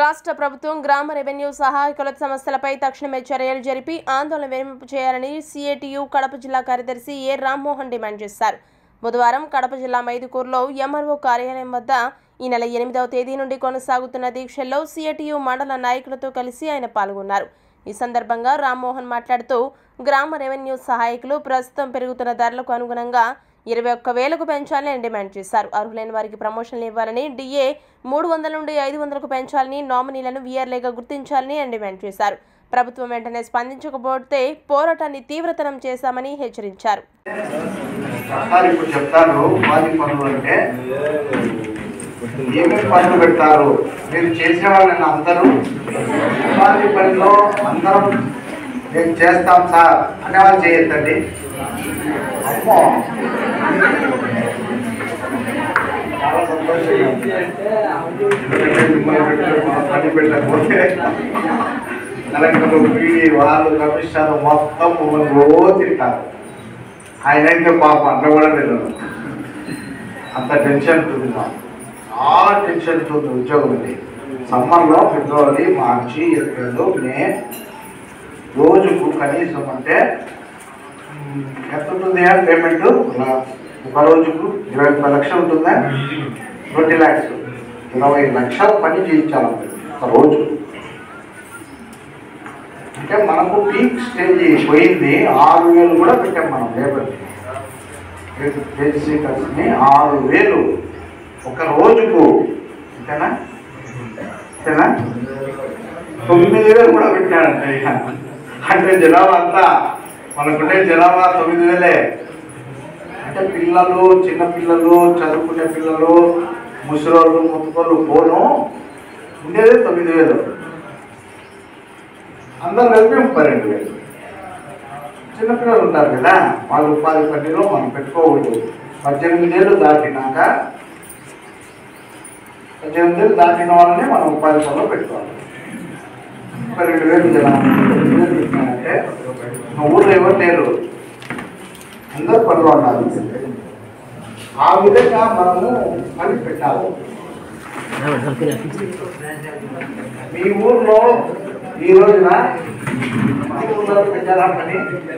రాష్ట్ర ప్రభుత్వం గ్రామ రెవెన్యూ సహాయకుల సమస్యలపై తక్షణమే చర్యలు జరిపి ఆందోళన విరమింపు చేయాలని సిఐటియు కడప జిల్లా కార్యదర్శి ఏ రామ్మోహన్ డిమాండ్ చేశారు బుధవారం కడప జిల్లా మైదుకూరులో ఎంఆర్ఓ కార్యాలయం వద్ద ఈ నెల ఎనిమిదవ తేదీ నుండి కొనసాగుతున్న దీక్షల్లో సిఐటియు మండల నాయకులతో కలిసి ఆయన పాల్గొన్నారు ఈ సందర్భంగా రామ్మోహన్ మాట్లాడుతూ గ్రామ రెవెన్యూ సహాయకులు ప్రస్తుతం పెరుగుతున్న ధరలకు అనుగుణంగా ఇరవై ఒక్క వేలకు పెంచాలని డిమాండ్ చేశారు అర్హులైన వారికి ప్రమోషన్లు ఇవ్వాలని డిఏ మూడు వందల నుండి ఐదు వందలకు పెంచాలని నామినీలను వీఆర్లేగా గుర్తించాలని ఆయన డిమాండ్ చేశారు ప్రభుత్వం వెంటనే స్పందించకపోతే పోరాటాన్ని తీవ్రతరం చేశామని హెచ్చరించారు సర్కారు ఇప్పుడు చెప్తారు ఉపాధి పనులు అంటే ఏమేమి పనులు పెడతారు మీరు చేసే వాళ్ళని అందరూ ఉపాధి పనిలో అందరం మేము చేస్తాం సార్ అనేవాళ్ళు చేయొద్దండి అమ్మో చాలా సంతోషంగా ఉంది. ఎందుకంటే మిమ్మల్ని పెట్టుకొని మనం పని పెట్టకపోతే కలెక్టర్ పీడి వాళ్ళు కమిషనర్ మొత్తం మమ్మల్ని రోజు తింటారు ఆయన అయితే పాపం అట్లా కూడా తెలియదు అంత టెన్షన్ ఉంటుంది మాకు చాలా టెన్షన్ ఉంటుంది ఉద్యోగం ఇది సమ్మర్లో ఫిబ్రవరి మార్చి ఏప్రిల్ మే రోజుకు కనీసం అంటే మ్, ఎంత ఉంటుంది పేమెంట్ ఒక రోజుకు ఇరవై ముప్పై లక్షలు ఉంటుందా ట్వంటీ ల్యాక్స్ ఇరవై లక్షల పని చేయించాలి ఒక రోజు అంటే మనకు పీక్ స్టేజ్ పోయింది ఆరు వేలు కూడా పెట్టాం మనం లేబర్ ని ఆరు వేలు ఒక రోజుకు అంతేనా అంతేనా తొమ్మిది వేలు కూడా పెట్టాడంట ఇక. అంటే జనాభా అంతా మనకుండే జనాభా తొమ్మిది వేలే అంటే పిల్లలు చిన్న పిల్లలు చదువుకునే పిల్లలు ముసలోళ్ళు ముట్టుకోళ్ళు పోను ఉండేది తొమ్మిది వేలు అందరు కలిపి ముప్పై రెండు వేలు చిన్నపిల్లలు ఉంటారు కదా వాళ్ళు ఉపాధి పనిలో మనం పెట్టుకోకూడదు పద్దెనిమిది ఏళ్ళు దాటినాక పద్దెనిమిది ఏళ్ళు దాటిన వాళ్ళని మనం ఉపాధి పనిలో పెట్టుకోవాలి ముప్పై రెండు వేలు జనాభా తొమ్మిది వేలు పెట్టినారంటే మా ఊళ్ళో ఎవరు లేరు అందరు పనిలో ఉండాలి ఆ విధంగా మనము పని పెట్టాలి మీ ఊర్లో ఈ రోజున మీ ఊర్లో పెట్టారా పని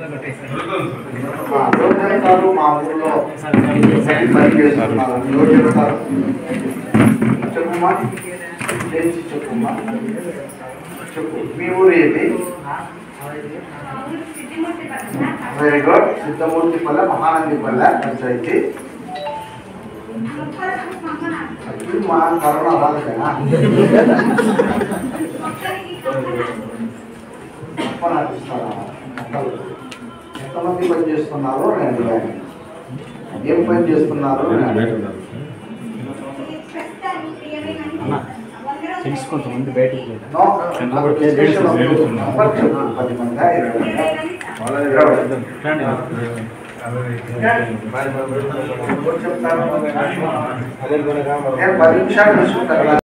మా రోజున కాదు మా ఊర్లో పని చేస్తున్నారు ఎవరు చెప్తారు చెప్పుమా చేసి చెప్పుమా చెప్పు మీ ఊరు ఏది వెరీ గుడ్ సిద్ధమూర్తి పల్లె మహానంది పల్లె పంచాయతీ అది మా కరోనా రాదు కదా తప్ప నాకు ఇస్తారా? మొక్కలు. ఎంతమంది పని చేస్తున్నారు నేను అడిగాను. ఏం పని చేస్తున్నారు నేను అడిగాను. ఫ్రెండ్స్ కొంతమంది బయటికి వెళ్ళారు. నో, నాకు స్పెషల్ నంబర్ చెప్పు. పది మందా, ఇరవై మందా? ఇరవై. ఎవరు చెప్తారు? నేను పది నిమిషాలు తీసుకుంటాను